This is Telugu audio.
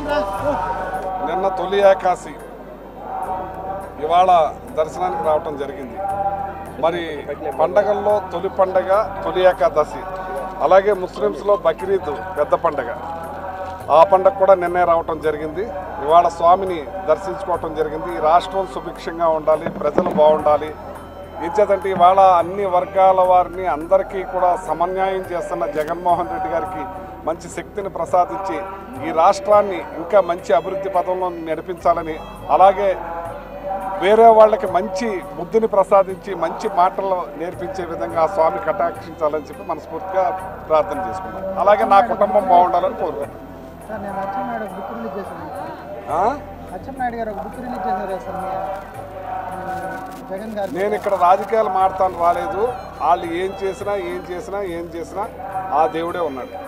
నిన్న తొలి ఏకాశి ఇవాళ దర్శనానికి రావటం జరిగింది మరి పండగల్లో తొలి పండగ తొలి ఏకాదశి అలాగే ముస్లిమ్స్లో బక్రీద్ పెద్ద పండగ ఆ పండగ కూడా నిన్నే రావటం జరిగింది ఇవాళ స్వామిని దర్శించుకోవటం జరిగింది ఈ రాష్ట్రం సుభిక్షంగా ఉండాలి ప్రజలు బాగుండాలి ఇచ్చేదంటే ఇవాళ అన్ని వర్గాల వారిని అందరికీ కూడా సమన్యాయం చేస్తున్న జగన్మోహన్ రెడ్డి గారికి మంచి శక్తిని ప్రసాదించి ఈ రాష్ట్రాన్ని ఇంకా మంచి అభివృద్ధి పదంలో నడిపించాలని అలాగే వేరే వాళ్ళకి మంచి బుద్ధిని ప్రసాదించి మంచి మాటలు నేర్పించే విధంగా ఆ స్వామి కటాక్షించాలని చెప్పి మనస్ఫూర్తిగా ప్రార్థన చేసుకున్నాం అలాగే నా కుటుంబం బాగుండాలని కోరుకుంటున్నాను సార్ నేను అచ్చెన్నాయుడు ఒక బుక్ రిలీజ్ చేశాను ఆ? అచ్చెన్నాయుడు గారు ఒక బుక్ రిలీజ్ చేశారు సార్ మీ మీ జగన్ గారు నేను ఇక్కడ రాజకీయాలు మాడతాను రాలేదు వాళ్ళు ఏం చేసినా ఏం చేసినా ఏం చేసినా ఆ దేవుడే ఉన్నాడు